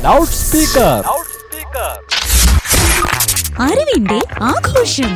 Loud speaker അറിവിന്റെ ആഘോഷം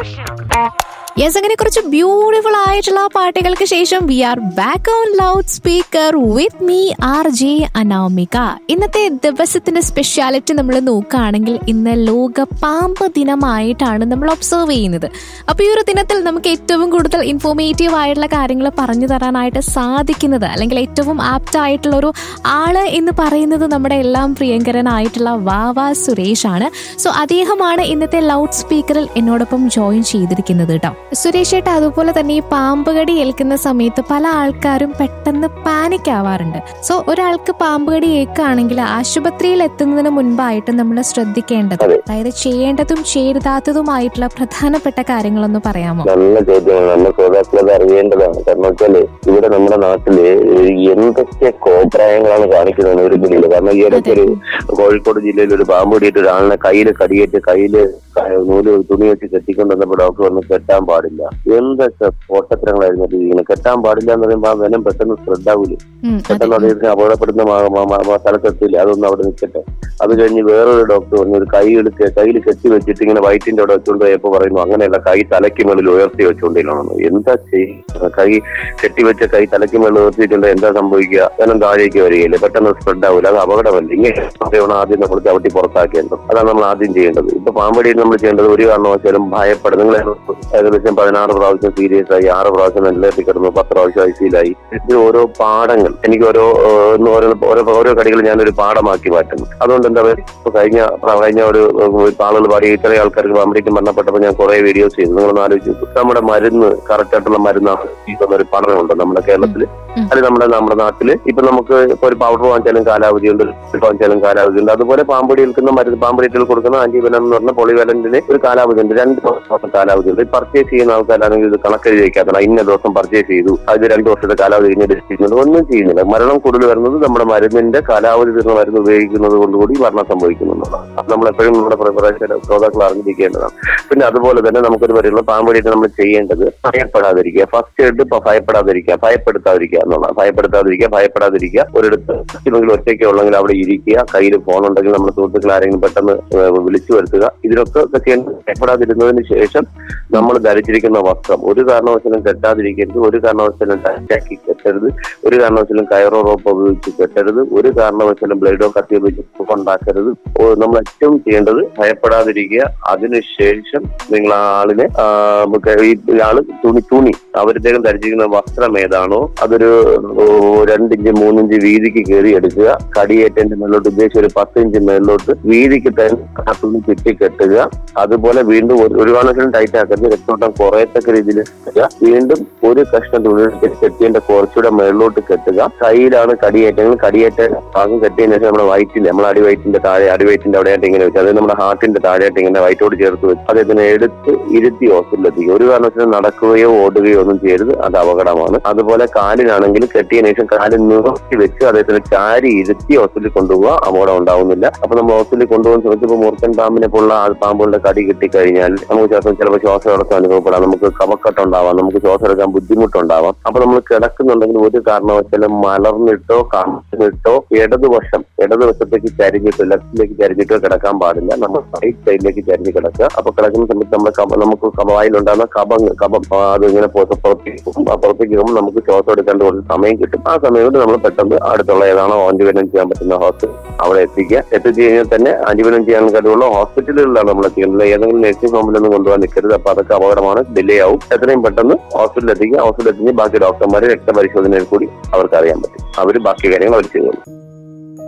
yes അങ്ങനെ കുറച്ച് ബ്യൂട്ടിഫുൾ ആയിട്ടുള്ള പാട്ടുകൾക്ക് ശേഷം we are back on loud speaker with me R J Anamika ഇന്നത്തെ ദിവസത്തിന്റെ സ്പെഷ്യാലിറ്റി നമ്മൾ നോക്കുകയാണെങ്കിൽ ഇന്ന് ലോക പാമ്പ് ദിനമായിട്ടാണ് നമ്മൾ ഒബ്സർവ് ചെയ്യുന്നത് അപ്പൊ ഈ ഒരു ദിനത്തിൽ നമുക്ക് ഏറ്റവും കൂടുതൽ ഇൻഫോർമേറ്റീവ് ആയിട്ടുള്ള കാര്യങ്ങൾ പറഞ്ഞു തരാനായിട്ട് സാധിക്കുന്നത് അല്ലെങ്കിൽ ഏറ്റവും ആപ്റ്റ് ആയിട്ടുള്ള ഒരു ആള് എന്ന് പറയുന്നത് നമ്മുടെ എല്ലാം പ്രിയങ്കരനായിട്ടുള്ള വാവ സുരേഷ് ആണ് സോ അദ്ദേഹമാണ് ഇന്നത്തെ ലൗഡ് സ്പീക്കറിൽ എന്നോടൊപ്പം ജോയിൻ ചെയ്തിരിക്കുന്നത് കേട്ടോ സുരേഷ് ഏട്ടാ അതുപോലെ തന്നെ ഈ പാമ്പ് കടി ഏൽക്കുന്ന സമയത്ത് പല ആൾക്കാരും പെട്ടെന്ന് പാനിക് ആവാറുണ്ട് സോ ഒരാൾക്ക് പാമ്പ് കടി ഏൽക്കുകയാണെങ്കിൽ ആശുപത്രിയിൽ എത്തുന്നതിന് മുൻപായിട്ട് നമ്മൾ ശ്രദ്ധിക്കേണ്ടത് അതായത് ചെയ്യേണ്ടതും ചെയ്യരുതാത്തതുമായിട്ടുള്ള പ്രധാനപ്പെട്ട കാര്യങ്ങളൊന്ന് പറയാമോ നല്ല ചോദ്യമാണ് നമ്മൾ ശ്രോതാക്കളത് അറിയേണ്ടതാണ് കാരണം വെച്ചാല് ഇവിടെ നമ്മുടെ നാട്ടില് എന്തൊക്കെ കോപ്രായങ്ങളാണ് കാണിക്കുന്നത് ഒരു പിടിയില്ല കാരണം ഈ ഇടയ്ക്ക് ഒരു കോഴിക്കോട് ജില്ലയിൽ ഒരു പാമ്പ് കടിയിട്ട് ഒരാളിനെ കയ്യില് കടിയേറ്റ് കയ്യില് ക- നൂല് തുണി വെച്ച് കെട്ടിക്കൊണ്ട് വന്നപ്പോ ഡോക്ടർ പറഞ്ഞു കെട്ടാൻ പാടില്ല എന്തൊക്കെ പൊട്ടത്തരങ്ങളായിരുന്നു അത് ചെയ്യുന്നത് കെട്ടാൻ പാടില്ല എന്ന് പറയുമ്പോൾ ആ വെനം പെട്ടെന്ന് സ്പ്രെഡ് ആവൂലേ ഉം, അതെ. പെട്ടെന്ന് അദ്ദേഹത്തിന് അപകടപ്പെടുന്ന മ- മ- മ- മ- സ്ഥലത്തെത്തില്ല അതൊന്നും അവിടെ നിൽക്കട്ടെ അത് കഴിഞ്ഞ് വേറൊരു ഡോക്ടർ പറഞ്ഞു ഒരു കൈ എടുത്ത് കയ്യിൽ കെട്ടി വെച്ചിട്ട് ഇങ്ങനെ വയറ്റിന്റെ അവിടെ വെച്ചുകൊണ്ട് പോയപ്പോ പറയുന്നു അങ്ങനെയല്ല കൈ തലയ്ക്ക് മേളിൽ ഉയർത്തി വെച്ചുകൊണ്ടിരിക്കണം എന്താ ചെയ്യുക കൈ കെട്ടി വെച്ച കൈ തലയ്ക്ക് മേളിൽ ഉയർത്തിയിട്ടുണ്ട് എന്താ സംഭവിക്കുക വെനം താഴേക്ക് വരികയില്ല പെട്ടെന്ന് സ്പ്രെഡ് ആവില്ല അത് അപകടമല്ല ഇങ്ങനെ വേണം ആദ്യം നമ്മൾ ചവിട്ടി പുറത്താക്കേണ്ടത് അതാണ് നമ്മൾ ആദ്യം ചെയ്യേണ്ടത് ഇപ്പൊ പാമ്പടിയിൽ നമ്മൾ ചെയ്യേണ്ടത് ഒരു കാരണവശാലും ഭയപ്പെടും നിങ്ങൾ ഏകദേശം പതിനാറ് പ്രാവശ്യം സീരിയസ് ആയി ആറ് പ്രാവശ്യം വെന്റിലേറ്ററിൽ കിടന്നു പത്ത് പ്രാവശ്യം ഐ സിയിലായി ഇത് ഓരോ പാഠങ്ങൾ എനിക്ക് ഓരോ ഏഹ്, ഓരോ ഓരോ ഓരോ കടികൾ ഞാനൊരു പാഠമാക്കി മാറ്റുന്നു അതുകൊണ്ട് എന്താ പറയുക ഇപ്പൊ കഴിഞ്ഞ കഴിഞ്ഞ ഒരു ഏഹ്, ആളുകൾ പാടി ഇത്രയും ആൾക്കാർക്ക് പാമ്പടിക്കും മരണപ്പെട്ടപ്പോൾ ഞാൻ കുറെ വീഡിയോസ് ചെയ്തു നിങ്ങളൊന്ന് ആലോചിച്ചു നമ്മുടെ മരുന്ന് കറക്റ്റ് ആയിട്ടുള്ള മരുന്നാണ് ഒരു പഠനമുണ്ട് നമ്മുടെ കേരളത്തിൽ ഉം. അത് നമ്മുടെ നമ്മുടെ നാട്ടില് ഇപ്പൊ നമുക്ക് ഇപ്പൊ ഒരു പൗഡർ വാങ്ങിച്ചാലും കാലാവധി ഉണ്ട് ഒരു വാങ്ങിച്ചാലും കാലാവധി ഉണ്ട് അതുപോലെ പാമ്പടി എടുക്കുന്ന മരുന്ന് പാമ്പടിയിൽ കൊടുക്കുന്ന ആന്റിബനം എന്ന് പറഞ്ഞ പൊളിവാലന്റിന് ഒരു കാലാവധി ഉണ്ട് രണ്ട് ദിവസം കാലാവധി ഉണ്ട് പർച്ചേസ് ചെയ്യുന്ന ആൾക്കാരാണെങ്കിൽ ഇത് കണക്കെഴുതി വെക്കാത്തതാണ് ഇന്ന ദിവസം പർച്ചേസ് ചെയ്തു അത് രണ്ട് വർഷത്തെ കാലാവധി കഴിഞ്ഞ് ചെയ്യുന്നത് ഒന്നും ചെയ്യുന്നില്ല മരണം കൂടുതൽ വരുന്നത് നമ്മുടെ മരുന്നിന്റെ കാലാവധി തീർന്ന മരുന്ന് ഉപയോഗിക്കുന്നത് കൊണ്ടുകൂടി മരണം സംഭവിക്കുന്നു എന്നുള്ളതാണ് അത് നമ്മൾ എപ്പോഴും നമ്മുടെ പ്രേക്ഷകർ ശ്രോതാക്കൾ അറിഞ്ഞിരിക്കേണ്ടതാണ് പിന്നെ അതുപോലെ തന്നെ നമുക്കൊരു പരിപാടിയുള്ള പാമ്പടിയിട്ട് നമ്മൾ ചെയ്യേണ്ടത് ഭയപ്പെടാതിരിക്കുക ഫസ്റ്റ് എയ്ഡ് ഇപ്പൊ ഭയപ്പെടാതിരിക്കുക ഭയപ്പെടുത്താതിരിക്കുക എന്നുള്ളതാണ് ഭയപ്പെടുത്താതിരിക്കുക ഭയപ്പെടാതിരിക്കുക ഒരിടത്ത് ഒരിക്കലെങ്കിലും ഒറ്റയ്ക്ക് ഉള്ളെങ്കിൽ അവിടെ ഇരിക്കുക കയ്യിൽ ഫോൺ ഉണ്ടെങ്കിൽ നമ്മുടെ സുഹൃത്തുക്കൾ ആരെങ്കിലും പെട്ടെന്ന് ഏഹ്, വിളിച്ചു വരുത്തുക ഇതിനൊക്കെ ഒക്കെ ചെയ്യേണ്ടത് ഭയപ്പെടാതിരുന്നതിന് ശേഷം നമ്മൾ ധരിച്ചിരിക്കുന്ന വസ്ത്രം ഒരു കാരണവശാലും കെട്ടാതിരിക്കരുത് ഒരു കാരണവശാലും ടച്ചാക്കി കെട്ടരുത് ഒരു കാരണവശാലും കയറോ റോപ്പോ ഉപയോഗിച്ച് കെട്ടരുത് ഒരു കാരണവശാലും ബ്ലേഡോ കത്തി ഉപയോഗിച്ച് ഉണ്ടാക്കരുത് ഓ, നമ്മൾ ഏറ്റവും ചെയ്യേണ്ടത് ഭയപ്പെടാതിരിക്കുക അതിനുശേഷം നിങ്ങൾ ആ ആളിനെ ആ, നമുക്ക് ഈ ആള് തുണി തുണി അവരുദ്ദേഹം ധരിച്ചിരിക്കുന്ന വസ്ത്രം ഏതാണോ അതൊരു ഓ, രണ്ടിഞ്ച് മൂന്നിഞ്ച് വീതിക്ക് കയറി എടുക്കുക കടിയേറ്റന്റെ മേലോട്ട് ഉദ്ദേശിച്ച് ഒരു പത്ത് ഇഞ്ച് മേളിലോട്ട് വീതിക്ക് തന്നെ ആ തുണി ചുറ്റി കെട്ടുക അതുപോലെ വീണ്ടും ഒരു- ഒരു കാരണവശാലും ടൈറ്റ് ആക്കരുത് രക്തോട്ടം കുറയത്തക്ക രീതിയിൽ കെട്ടുക വീണ്ടും ഒരു കഷ്ണം തുണി കെട്ടിയതിന്റെ കുറച്ചുകൂടെ മേളിലോട്ട് കെട്ടുക കയ്യിലാണ് കടിയേറ്റങ്ങൾ കടിയേറ്റ ഭാഗം കെട്ടിയതിനു ശേഷം നമ്മുടെ വയറ്റിന്റെ നമ്മുടെ അടിവയറ്റിന്റെ താഴെ അടിവയറ്റിന്റെ അവിടെയായിട്ട് ഇങ്ങനെ വെച്ച് അതായത് നമ്മുടെ ഹാർട്ടിന്റെ താഴെയായിട്ട് ഇങ്ങനെ വയറ്റോട് ചേർത്ത് വെച്ച് അദ്ദേഹത്തിനെ എടുത്ത് ഇരുത്തി ഹോസ്പിറ്റലിലെത്തിക്കുക ഒരു കാരണവശാലും നടക്കുകയോ ഓടുകയോ ഒന്നും ചെയ്യരുത് അത് അപകടമാണ് അതുപോലെ കാലിനാണെങ്കിൽ കെട്ടിയതിനു ശേഷം കാല് നിർത്തി വെച്ച് അദ്ദേഹത്തിന് ചാരി ഇരുത്തി ഹോസ്പിറ്റലിൽ കൊണ്ടുപോകുക അപകടം ഉണ്ടാവുന്നില്ല അപ്പൊ നമ്മൾ ഹോസ്പിറ്റലിൽ കൊണ്ടുപോകുന്ന സമയത്ത് ഇപ്പൊ മൂർക്കൻ പാമ്പിനെ പോലുള്ള ആ പാമ്പുകളുടെ കടി കിട്ടിക്കഴിഞ്ഞാൽ നമുക്ക് ചിലപ്പോൾ ചിലപ്പോൾ ശ്വാസകടക്കം അനുഭവപ്പെടാം നമുക്ക് കഫക്കെട്ടുണ്ടാവാം നമുക്ക് ശ്വാസം എടുക്കാൻ ബുദ്ധിമുട്ടുണ്ടാവാം അപ്പൊ നമ്മൾ കിടക്കുന്നുണ്ടെങ്കിൽ ഒരു കാരണവശാലും മലർന്നിട്ടോ കമിട്ടോ ഇടതുവശം ഇടതുവശത്തേക്ക് ചരിഞ്ഞിട്ടോ ലെഫ്റ്റിലേക്ക് ചരിഞ്ഞിട്ടോ കിടക്കാൻ പാടില്ല നമ്മൾ റൈറ്റ് സൈഡിലേക്ക് ചരിഞ്ഞ് കിടക്കുക അപ്പൊ കിടക്കുന്ന സമയത്ത് നമ്മുടെ കഫ നമുക്ക് കഫ- വായിലുണ്ടാകുന്ന കഫം കഫം ആ, അത് ഇങ്ങനെ പുറത്ത് പുറത്തേക്ക് പോകും ആ പുറത്തേക്ക് പോകുമ്പോൾ നമുക്ക് ശ്വാസം എടുക്കേണ്ട കുറച്ച് സമയം കിട്ടും ആ സമയം കൊണ്ട് നമ്മൾ പെട്ടെന്ന് അടുത്തുള്ള ഏതാണോ ആന്റിബയോനം ചെയ്യാൻ പറ്റുന്ന ഹോസ്പിറ്റൽ അവിടെ എത്തിക്കുക എത്തിച്ചു കഴിഞ്ഞാൽ തന്നെ ആന്റിബയോനം ചെയ്യാൻ കഴിവുള്ള ഹോസ്പിറ്റലുകളിലാണ് നമ്മൾ എത്തിക്കുന്നത് ഏതെങ്കിലും നഴ്സിംഗ് ഹോമിലൊന്നും കൊണ്ടുപോകാൻ നിൽക്കരുത് അപ്പൊ അതൊക്കെ അപകടമാണ് ഡിലേ ആവും എത്രയും പെട്ടെന്ന് ഹോസ്പിറ്റലിൽ എത്തിക്കുക ഹോസ്പിറ്റലിൽ എത്തിച്ച് ബാക്കി ഡോക്ടർമാർ രക്തപരിശോധനയിൽ കൂടി അവർക്ക് അറിയാൻ പറ്റും അവർ ബാക്കി കാര്യങ്ങൾ അവർ ചെയ്തോളും